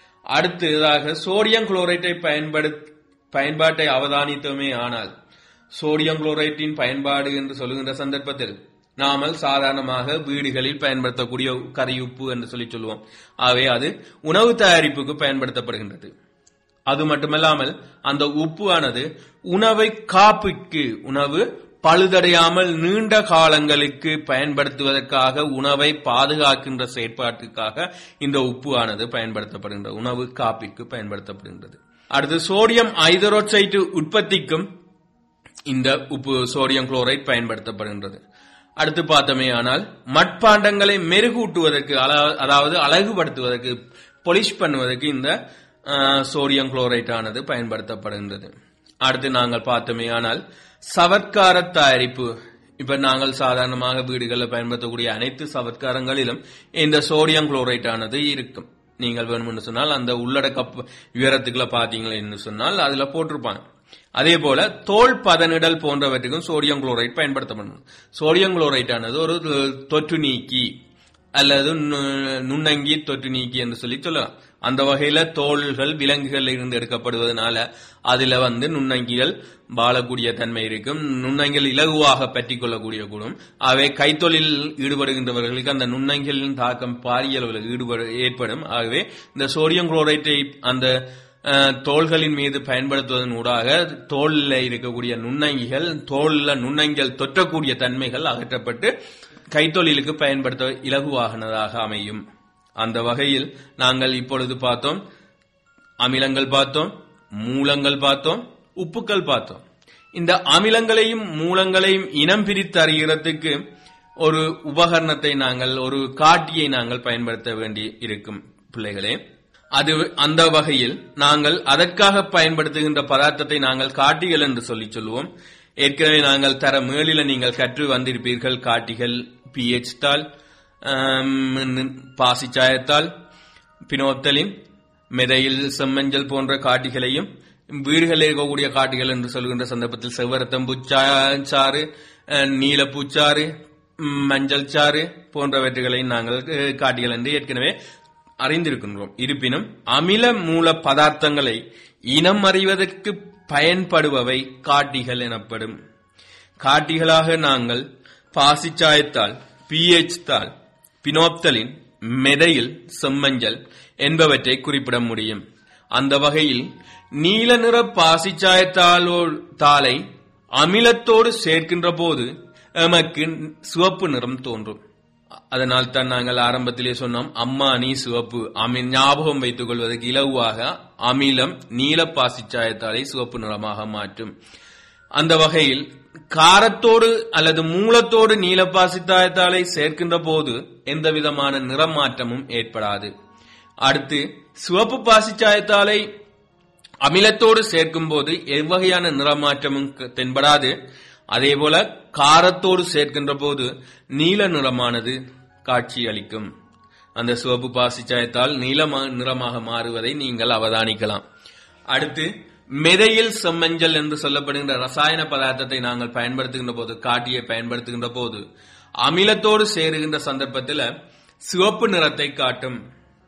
அடுத்ததாக சோடியம் குளோரைட்டை பயன்படு பயன்பாட்டை அவதானித்தோமே ஆனால் சோடியம் குளோரைட்டின் பயன்பாடு என்று சொல்லுகின்ற சந்தர்ப்பத்தில் நாமல் சாதாரணமாக வீடுகளில் பயன்படுத்தக்கூடிய கரியுப்பு என்று சொல்லி சொல்லுவோம் ஆகவே அது உணவு தயாரிப்புக்கு பயன்படுத்தப்படுகின்றது அது மட்டுமல்லாமல் அந்த உப்பு ஆனது உணவை காப்புக்கு உணவு பழுதடையாமல் நீண்ட காலங்களுக்கு பயன்படுத்துவதற்காக உணவை பாதுகாக்கின்ற செயற்பாட்டுக்காக இந்த உப்பு ஆனது பயன்படுத்தப்படுகின்றது உணவு காப்பிற்கு பயன்படுத்தப்படுகின்றது அடுத்து சோடியம் ஐதரோக்சைடு உற்பத்திக்கும் இந்த உப்பு சோடியம் குளோரைட் பயன்படுத்தப்படுகின்றது அடுத்து பார்த்தோமே ஆனால் மட்பாண்டங்களை மெருகூட்டுவதற்கு அல- அதாவது அழகுபடுத்துவதற்கு பொலிஷ் பண்ணுவதற்கு இந்த அஹ், சோடியம் குளோரைட் ஆனது பயன்படுத்தப்படுகின்றது அடுத்து நாங்கள் பார்த்தோமே ஆனால் சவற்கார தயாரிப்பு இப்ப நாங்கள் சாதாரணமாக வீடுகளில் பயன்படுத்தக்கூடிய அனைத்து சவற்காரங்களிலும் இந்த சோடியம் குளோரைட் ஆனது இருக்கும் நீங்கள் வேணும்னு சொன்னால் அந்த உள்ளடக்க ப- விவரத்துக்குள்ள பாத்தீங்களேன்னு சொன்னால் அதுல போட்டிருப்பாங்க அதே போல தோல் பதனிடல் போன்றவற்றுக்கும் சோடியம் குளோரைட் பயன்படுத்தப்படும் சோடியம் குளோரைட் ஆனது ஒரு தொற்று நீக்கி அல்லது நு- நுண்ணங்கி தொற்று நீக்கி என்று சொல்லி சொல்லலாம் அந்த வகையில தோள்கள் விலங்குகள் இருந்து எடுக்கப்படுவதனால அதுல வந்து நுண்ணங்கிகள் வாழக்கூடிய தன்மை இருக்கும் நுண்ணங்கிகள் இலகுவாக பற்றி கொள்ளக்கூடிய கூடும் அவை கைத்தொழில் ஈடுபடுகின்றவர்களுக்கு அந்த நுண்ணங்கிகளின் தாக்கம் பாரிய அளவில் ஈடுபட ஏற்படும் ஆகவே இந்த சோடியம் குளோரைட்டை அந்த அஹ், தோள்களின் மீது பயன்படுத்துவதன் ஊடாக தோல்ல இருக்கக்கூடிய நுண்ணங்கிகள் தோல்ல நுண்ணங்கிகள் தொற்றக்கூடிய தன்மைகள் அகற்றப்பட்டு கைத்தொழிலுக்கு பயன்படுத்த இலகுவாகனதாக அமையும் அந்த வகையில் நாங்கள் இப்பொழுது பார்த்தோம் அமிலங்கள் பார்த்தோம் மூலங்கள் பார்த்தோம் உப்புக்கள் பார்த்தோம் இந்த அமிலங்களையும் மூலங்களையும் இனம் பிரித்து அறிகிறதுக்கு ஒரு உபகரணத்தை நாங்கள் ஒரு காட்டியை நாங்கள் பயன்படுத்த வேண்டி இருக்கும் பிள்ளைகளே அது அந்த வகையில் நாங்கள் அதற்காக பயன்படுத்துகின்ற பதார்த்தத்தை நாங்கள் காட்டிகள் என்று சொல்லி சொல்லுவோம் ஏற்கனவே நாங்கள் தர மேலில நீங்கள் கற்று வந்திருப்பீர்கள் காட்டிகள் பிஹெச் தாள் ஆம், பாசிச்சாயத்தால் பினோத்தலின் மெதையில் செம்மஞ்சள் போன்ற காட்டிகளையும் வீடுகளில் இருக்கக்கூடிய காட்டிகள் என்று சொல்கின்ற சந்தர்ப்பத்தில் செவ்வரத்தம்பூ சா- சாறு அஹ், நீலப்பூச்சாறு ம், மஞ்சள் சாறு போன்றவற்றுகளை நாங்கள் அஹ், காட்டிகள் என்று ஏற்கனவே அறிந்திருக்கின்றோம் இருப்பினும் அமில மூல பதார்த்தங்களை இனம் அறிவதற்கு பயன்படுபவை காட்டிகள் எனப்படும் காட்டிகளாக நாங்கள் பாசிச்சாயத்தால் பிஎச் தாள் பினோப்தலின் மெதையில் செம்மஞ்சள் என்பவற்றை குறிப்பிட முடியும் அந்த வகையில் நீல நிற பாசிச்சாயத்தாலோ தாளை அமிலத்தோடு சேர்க்கின்ற போது எமக்கு சிவப்பு நிறம் தோன்றும் அதனால் தான் நாங்கள் ஆரம்பத்திலே சொன்னோம் அம்மானி சிவப்பு அமி ஞாபகம் வைத்துக் கொள்வதற்கு இலகுவாக அமிலம் நீல பாசிச்சாயத்தாலை சிவப்பு நிறமாக மாற்றும் அந்த வகையில் காரத்தோடு அல்லது மூலத்தோடு நீல பாசித்தாயத்தாலை சேர்க்கின்ற போது எந்த விதமான நிறமாற்றமும் ஏற்படாது அடுத்து சிவப்பு பாசிச்சாயத்தாலை அமிலத்தோடு சேர்க்கும் போது எவ்வகையான நிறமாற்றமும் க- தென்படாது அதேபோல காரத்தோடு சேர்க்கின்ற போது நீல நிறமானது காட்சி அளிக்கும் அந்த சிவப்பு பாசிச்சாயத்தால் நீல மா- நிறமாக மாறுவதை நீங்கள் அவதானிக்கலாம் அடுத்து மெதையில் செம்மஞ்சள் என்று சொல்லப்படுகின்ற ரசாயன பதார்த்தத்தை நாங்கள் பயன்படுத்துகின்ற போது காட்டியை பயன்படுத்துகின்ற போது அமிலத்தோடு சேருகின்ற சந்தர்ப்பத்தில் சிவப்பு நிறத்தை காட்டும்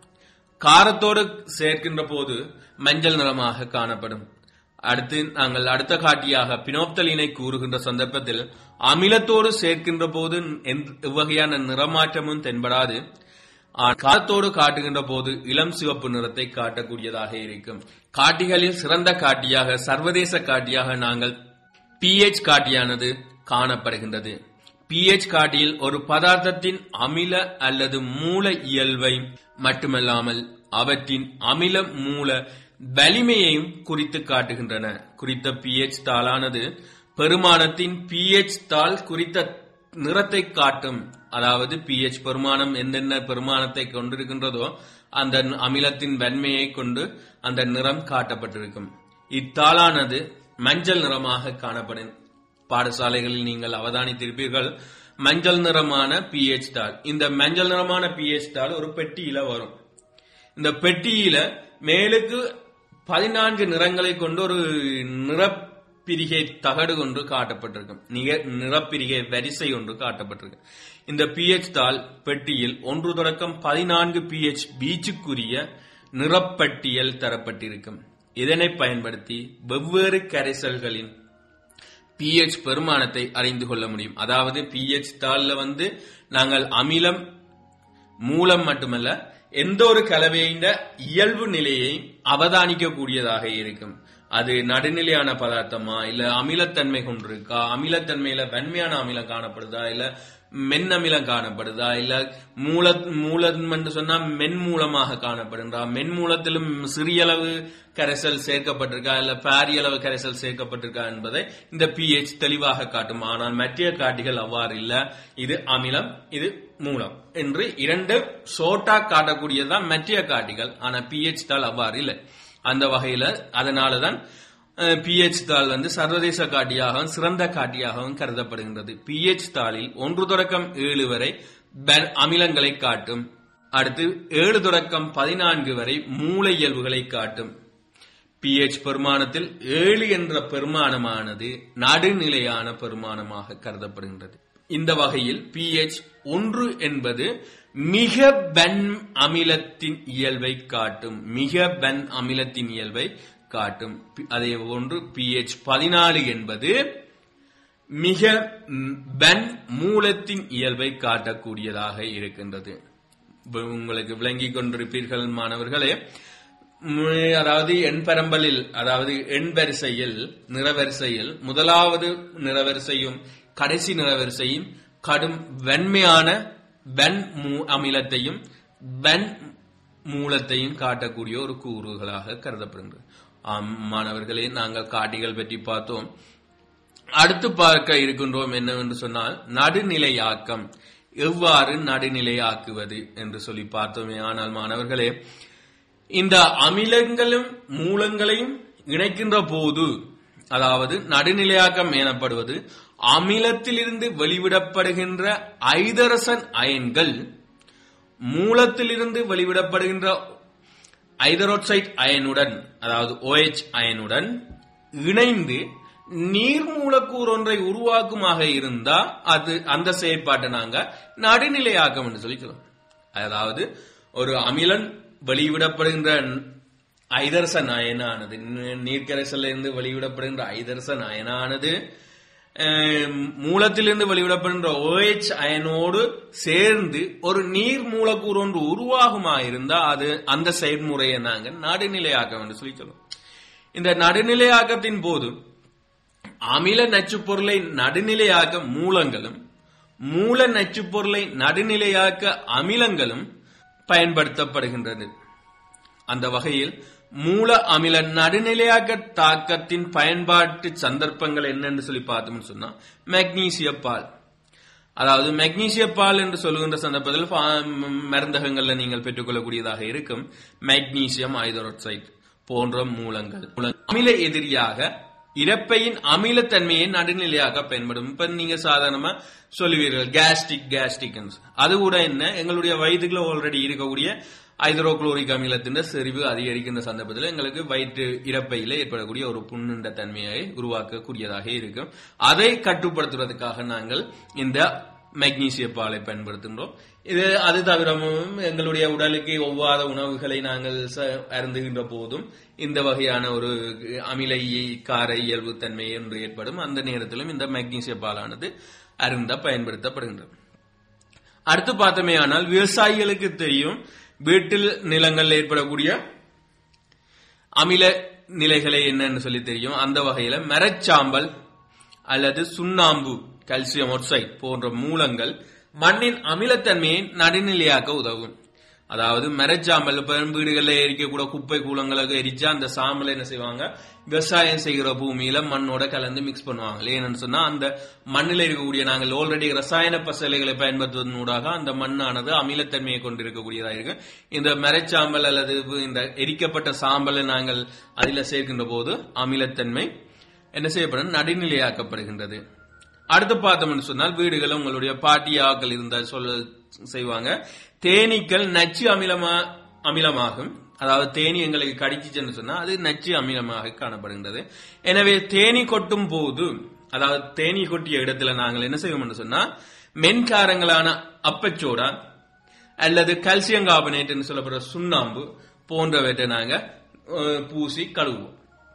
காரத்தோடு சேர்க்கின்ற போது மஞ்சள் நிறமாக காணப்படும் அடுத்து நாங்கள் அடுத்த காட்டியாக பினோப்தலினை கூறுகின்ற சந்தர்ப்பத்தில் அமிலத்தோடு சேர்க்கின்ற போது எந்த- எவ்வகையான நிறமாற்றமும் தென்படாது ஆ- காரத்தோடு காட்டுகின்ற போது இளம் சிவப்பு நிறத்தை காட்டக்கூடியதாக இருக்கும் காட்டிகளில் சிறந்த காட்டியாக சர்வதேச காட்டியாக நாங்கள் பிஎச் காட்டியானது காணப்படுகின்றது பிஎச் காட்டியில் ஒரு பதார்த்தத்தின் அமில அல்லது மூல இயல்பை மட்டுமல்லாமல் அவற்றின் அமில மூல வலிமையையும் குறித்து காட்டுகின்றன குறித்த பிஎச் தாளானது பெருமானத்தின் பிஎச் தாள் குறித்த நிறத்தை காட்டும் அதாவது பிஎச் பெருமானம் என்னென்ன பெருமானத்தை கொண்டிருக்கின்றதோ அந்த அமிலத்தின் வன்மையை கொண்டு அந்த நிறம் காட்டப்பட்டிருக்கும் இத்தாளானது மஞ்சள் நிறமாக காணப்படும் பாடசாலைகளில் நீங்கள் அவதானித்திருப்பீர்கள் மஞ்சள் நிறமான பிஎச் தாள் இந்த மஞ்சள் நிறமான பிஎச் தாள் ஒரு பெட்டியில வரும் இந்த பெட்டியில மேலுக்கு பதினான்கு நிறங்களை கொண்டு ஒரு நிறப்பிரிகை தகடு ஒன்று காட்டப்பட்டிருக்கும் நிக நிறப்பிரிகை வரிசை ஒன்று காட்டப்பட்டிருக்கு இந்த பிஎச் தாள் பெட்டியில் ஒன்று தொடக்கம் பதினான்கு பிஎச் பீச்சுக்குரிய நிறப்பட்டியல் தரப்பட்டிருக்கும் இதனை பயன்படுத்தி வெவ்வேறு கரைசல்களின் pH பெருமானத்தை அறிந்து கொள்ள முடியும் அதாவது pH தாள்ல வந்து நாங்கள் அமிலம் மூலம் மட்டுமல்ல எந்த ஒரு கலவையின் இயல்பு நிலையை அவதானிக்க கூடியதாக இருக்கும் அது நடுநிலையான பதார்த்தமா இல்ல அமிலத்தன்மை கொண்டிருக்கா அமிலத்தன்மையில வெண்மையான அமிலம் காணப்படுதா இல்ல மென் அமிலம் காணப்படுதா இல்ல மூல மூலம் என்று சொன்னா மென் மூலமாக காணப்படுகிறா மென் மூலத்திலும் சிறிய அளவு கரைசல் சேர்க்கப்பட்டிருக்கா இல்ல பாரிய அளவு கரைசல் சேர்க்கப்பட்டிருக்கா என்பதை இந்த pH தெளிவாக காட்டும் ஆனால் மற்ற காட்டிகள் அவ்வாறு இல்ல இது அமிலம் இது மூலம் என்று இரண்டு ஷோர்ட்டா காட்டக்கூடியதுதான் மற்ற காட்டிகள் ஆனா pH தாள் அவ்வாறு இல்லை அந்த வகையில அதனாலதான் பிஎச் தாள் வந்து சர்வதேச காட்டியாகவும் சிறந்த காட்டியாகவும் கருதப்படுகின்றது பிஎச் தாளில் ஒன்று தொடக்கம் ஏழு வரை பென் அமிலங்களை காட்டும் அடுத்து ஏழு தொடக்கம் பதினான்கு வரை மூளை இயல்புகளை காட்டும் பிஎச் பெருமானத்தில் ஏழு என்ற பெருமானமானது நடுநிலையான பெருமானமாக கருதப்படுகின்றது இந்த வகையில் பிஎச் ஒன்று என்பது மிக பென் அமிலத்தின் இயல்பை காட்டும் மிக பென் அமிலத்தின் இயல்பை காட்டும் பி- அதே போன்று பிஎச் பதினாலு என்பது மிக ம், பென் மூலத்தின் இயல்பை காட்டக்கூடியதாக இருக்கின்றது இப்ப உங்களுக்கு விளங்கிக் கொண்டிருப்பீர்கள் மாணவர்களே ம், அதாவது எண் பரம்பலில் அதாவது எண் வரிசையில் நிறவரிசையில் முதலாவது நிறவரிசையும் கடைசி நிறவரிசையும் கடும் வெண்மையான வெண் மூ- அமிலத்தையும் வெண் மூலத்தையும் காட்டக்கூடிய ஒரு கூறுகளாக கருதப்படுகின்றது ஆம், மாணவர்களே நாங்கள் காட்டிகள் பற்றி பார்த்தோம் அடுத்து பார்க்க இருக்கின்றோம் என்னவென்று சொன்னால் நடுநிலையாக்கம் எவ்வாறு நடுநிலையாக்குவது என்று சொல்லி பார்த்தோமே ஆனால் மாணவர்களே இந்த அமிலங்களும் மூலங்களையும் இணைக்கின்ற போது அதாவது நடுநிலையாக்கம் எனப்படுவது அமிலத்திலிருந்து வெளிவிடப்படுகின்ற ஐதரசன் அயன்கள் மூலத்திலிருந்து வெளிவிடப்படுகின்ற ஐதரோட்சைட் அயனுடன் அதாவது OH அயனுடன் இணைந்து நீர் மூலக்கூறு ஒன்றை உருவாக்குமாக இருந்தா அது அந்த செயற்பாட்டை நாங்க நடுநிலையாக்கம் என்று சொல்லி சொல்லுவோம் அதாவது ஒரு அமிலன் வெளிவிடப்படுகின்ற ஐதரச அயனானது நீ- நீர்க்கரைசல்ல இருந்து வெளிவிடப்படுகின்ற ஐதரச அயனானது அஹ், மூலத்திலிருந்து வெளிவிடப்படுகின்ற OH அயனோடு சேர்ந்து ஒரு நீர் மூலக்கூறு ஒன்று உருவாகுமா இருந்தா அது அந்த செயல்முறையை நாங்க நடுநிலையாக்கம் என்று சொல்லி சொல்லுவோம் இந்த நடுநிலையாக்கத்தின் போது அமில நச்சுப் பொருளை நடுநிலையாக்க மூலங்களும் மூல நச்சுப் பொருளை நடுநிலையாக்க அமிலங்களும் பயன்படுத்தப்படுகின்றது அந்த வகையில் மூல அமில நடுநிலையாக்க தாக்கத்தின் பயன்பாட்டு சந்தர்ப்பங்கள் என்னன்னு சொல்லி பார்த்தோம்னு சொன்னா மெக்னீசிய பால் அதாவது மெக்னீசிய பால் என்று சொல்லுகின்ற சந்தர்ப்பத்தில் பா- ம், மருந்தகங்கள்ல நீங்கள் பெற்றுக்கொள்ளக்கூடியதாக இருக்கும் மெக்னீசியம் ஐதரோட்சைட் போன்ற மூலங்கள் மூல- அமில எதிரியாக இறப்பையின் அமிலத்தன்மையை நடுநிலையாக பயன்படும் இப்ப நீங்க சாதாரணமா சொல்லுவீர்கள் கேஸ்டிக் கேஸ்டிக் அது கூட என்ன எங்களுடைய வயிற்றுக்குள்ள ஆல்ரெடி இருக்கக்கூடிய ஹைட்ரோகுளோரிக் அமிலத்தின் செறிவு அதிகரிக்கின்ற சந்தர்ப்பத்தில் எங்களுக்கு வயிற்று இறப்பையில ஏற்படக்கூடிய ஒரு புண்ணுண்ட தன்மையை உருவாக்கக்கூடியதாக இருக்கும் அதை கட்டுப்படுத்துவதற்காக நாங்கள் இந்த மெக்னீசிய பாலை பயன்படுத்துகின்றோம் இது அது தவிரமும் எங்களுடைய உடலுக்கு ஒவ்வாத உணவுகளை நாங்கள் ச- அருந்துகின்ற போதும் இந்த வகையான ஒரு அமில இ- கார இயல்பு தன்மை என்று ஏற்படும் அந்த நேரத்திலும் இந்த மெக்னீசிய பாலானது அருந்த பயன்படுத்தப்படுகின்றது அடுத்து பார்த்தோமே ஆனால் விவசாயிகளுக்கு தெரியும் வீட்டில் நிலங்களில் ஏற்படக்கூடிய அமில நிலைகளை என்னன்னு சொல்லி தெரியும் அந்த வகையில மரச்சாம்பல் அல்லது சுண்ணாம்பு கால்சியம் ஒக்சைட் போன்ற மூலங்கள் மண்ணின் அமிலத்தன்மையை நடுநிலையாக்க உதவும் அதாவது மரச்சாம்பல் இப்ப வீடுகளில் எரிக்கக்கூட குப்பை கூலங்களுக்கு எரிச்சா அந்த சாம்பலை என்ன செய்வாங்க விவசாயம் செய்கிற பூமியில மண்ணோட கலந்து மிக்ஸ் பண்ணுவாங்க ஏன்னு சொன்னா அந்த மண்ணில் இருக்கக்கூடிய நாங்கள் ஆல்ரெடி ரசாயன பசலைகளை பயன்படுத்துவதன் ஊடாக அந்த மண்ணானது அமிலத்தன்மையை கொண்டிருக்கக்கூடியதாக இருக்கு இந்த மரச்சாம்பல் அல்லது இந்த எரிக்கப்பட்ட சாம்பலை நாங்கள் அதில் சேர்க்கின்ற போது அமிலத்தன்மை என்ன செய்யப்படும் நடுநிலையாக்கப்படுகின்றது அடுத்து பார்த்தோம்னு சொன்னால் வீடுகள் உங்களுடைய பாட்டியாக்கள் இருந்தால் சொல்ல செய்வாங்க தேனீக்கள் நச்சு அமிலமா அமிலமாகும் அதாவது தேனி எங்களுக்கு கடிச்சிச்சுன்னு சொன்னா அது நச்சு அமிலமாக காணப்படுகின்றது எனவே தேனி கொட்டும் போது அதாவது தேனி கொட்டிய இடத்துல நாங்கள் என்ன செய்வோம்னு சொன்னா மென்காரங்களான அப்பச்சோடா அல்லது கால்சியம் கார்பனேட் சொல்லப்படுற சுண்ணாம்பு போன்றவற்றை நாங்க அஹ், பூசி கழுவுவோம்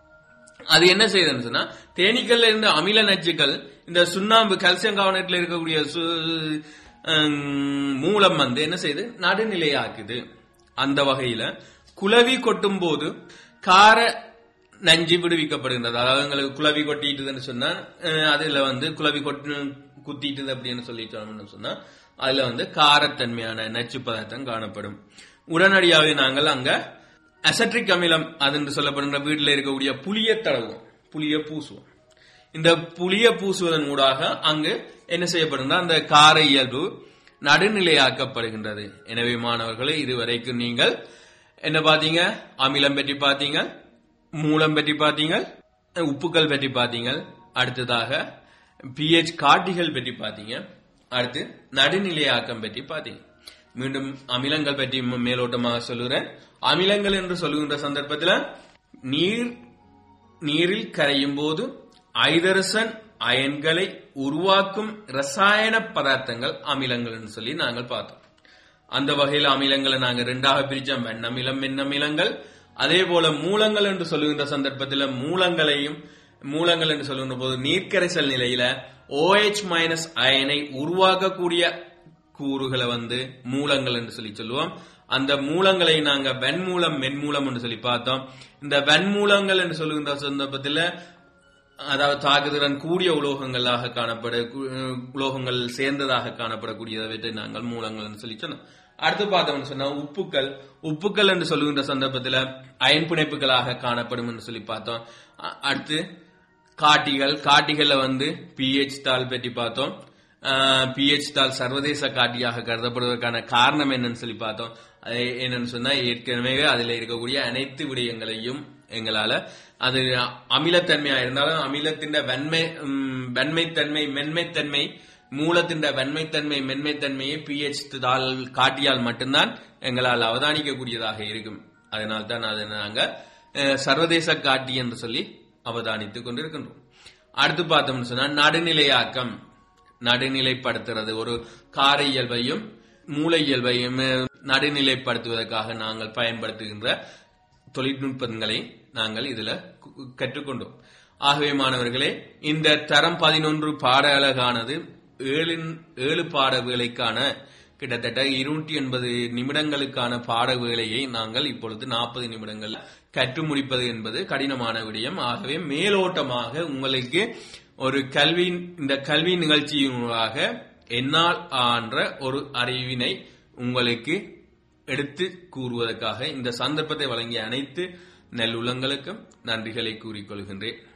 அது என்ன செய்யுதுன்னு சொன்னா தேனீக்கள்ல இருந்த அமில நச்சுக்கள் இந்த சுண்ணாம்பு கால்சியம் கார்பனேட்ல இருக்கக்கூடிய சு- ஹம், மூலம் வந்து என்ன செய்யுது நடுநிலையாக்குது அந்த வகையில குளவி கொட்டும் போது கார நஞ்சு விடுவிக்கப்படுகின்றது அதாவது எங்களுக்கு குளவி கொட்டிட்டுதுன்னு சொன்னா அஹ், அதுல வந்து குளவி கொட்டு குத்திட்டுது அப்படின்னு சொல்லிட்டோம்னு சொன்னா அதுல வந்து காரத்தன்மையான நச்சு பதார்த்தம் காணப்படும் உடனடியாகவே நாங்கள் அங்க அசட்ரிக் அமிலம் அது என்று சொல்லப்படுகிற வீட்டில் இருக்கக்கூடிய புளிய தடவுவோம் புளிய பூசுவோம் இந்த புளிய பூசுவதன் ஊடாக அங்கு என்ன செய்யப்படுகின்ற அந்த கார இயல்பு நடுநிலையாக்கப்படுகின்றது எனவே மாணவர்களே இதுவரைக்கும் நீங்கள் என்ன பார்த்தீங்க அமிலம் பற்றி பார்த்தீங்க மூலம் பற்றி பார்த்தீங்க உப்புக்கள் பற்றி பார்த்தீங்க அடுத்ததாக pH காட்டிகள் பற்றி பார்த்தீங்க அடுத்து நடுநிலையாக்கம் பற்றி பார்த்தீங்க மீண்டும் அமிலங்கள் பற்றி ம- மேலோட்டமாக சொல்லுகிறேன் அமிலங்கள் என்று சொல்லுகின்ற சந்தர்ப்பத்தில் நீர் நீரில் கரையும் போது ஐதரசன் அயன்களை உருவாக்கும் ரசாயன பதார்த்தங்கள் அமிலங்கள் என்று சொல்லி நாங்கள் பார்த்தோம் அந்த வகையில் அமிலங்களை நாங்க ரெண்டாக பிரிச்சோம் வெண்ணமிலம் மென்னமிலங்கள் அதே போல மூலங்கள் என்று சொல்லுகின்ற சந்தர்ப்பத்தில் மூலங்களையும் மூலங்கள் என்று சொல்லுகின்ற போது நீர்க்கரைசல் நிலையில OH மைனஸ் அயனை உருவாக்கக்கூடிய கூறுகளை வந்து மூலங்கள் என்று சொல்லி சொல்லுவோம் அந்த மூலங்களை நாங்க வெண்மூலம் மென்மூலம் என்று சொல்லி பார்த்தோம் இந்த வெண்மூலங்கள் என்று சொல்லுகின்ற சந்தர்ப்பத்தில் அதாவது தாக்குதிறன் கூடிய உலோகங்களாக காணப்பட கு- உலோகங்கள் சேர்ந்ததாக காணப்படக்கூடியவற்றை நாங்கள் மூலங்கள் என்று சொல்லி சொன்னோம் அடுத்து பார்த்தோம்னு சொன்னா உப்புக்கள் உப்புக்கள் என்று சொல்லுகின்ற சந்தர்ப்பத்தில் அயன் பிணைப்புகளாக காணப்படும் என்று சொல்லி பார்த்தோம் அ- அடுத்து காட்டிகள் காட்டிகள்ல வந்து பிஹெச் தாள் பற்றி பார்த்தோம் பிஹெச் தாள் சர்வதேச காட்டியாக கருதப்படுவதற்கான காரணம் என்னன்னு சொல்லி பார்த்தோம் அது என்னன்னு சொன்னா ஏற்கனவே அதுல இருக்கக்கூடிய அனைத்து விடயங்களையும் எங்களால அது அமிலத்தன்மையா இருந்தாலும் அமிலத்தின் வெண்மை ம், வெண்மைத்தன்மை மென்மைத்தன்மை மூலத்தின் வெண்மைத்தன்மை மென்மைத்தன்மையை பிஹெச் தாள் காட்டியால் மட்டும்தான் எங்களால் அவதானிக்கக்கூடியதாக இருக்கும் அதனால் தான் அதை நாங்க அஹ், சர்வதேச காட்டி என்று சொல்லி அவதானித்துக் கொண்டிருக்கின்றோம் அடுத்து பார்த்தோம்னு சொன்னா நடுநிலையாக்கம் நடுநிலைப்படுத்துறது ஒரு கார இயல்பையும் மூளை இயல்பையும் அஹ், நடுநிலைப்படுத்துவதற்காக நாங்கள் பயன்படுத்துகின்ற தொழில்நுட்பங்களை நாங்கள் இதுல கு- கற்றுக்கொண்டோம் ஆகவே மாணவர்களே இந்த தரம் பதினொன்று பாட அழகானது ஏழு ஏழு பாட வேலைக்கான கிட்டத்தட்ட இருநூற்றி எண்பது நிமிடங்களுக்கான பாட வேலையை நாங்கள் இப்பொழுது நாற்பது நிமிடங்கள் கற்று முடிப்பது என்பது கடினமான விடயம் ஆகவே மேலோட்டமாக உங்களுக்கு ஒரு கல்வி இந்த கல்வி நிகழ்ச்சியினூடாக என்னால் ஆன்ற ஒரு அறிவினை உங்களுக்கு எடுத்து கூறுவதற்காக இந்த சந்தர்ப்பத்தை வழங்கிய அனைத்து நல்லுள்ளங்களுக்கும் நன்றிகளை கூறிக்கொள்கின்றேன்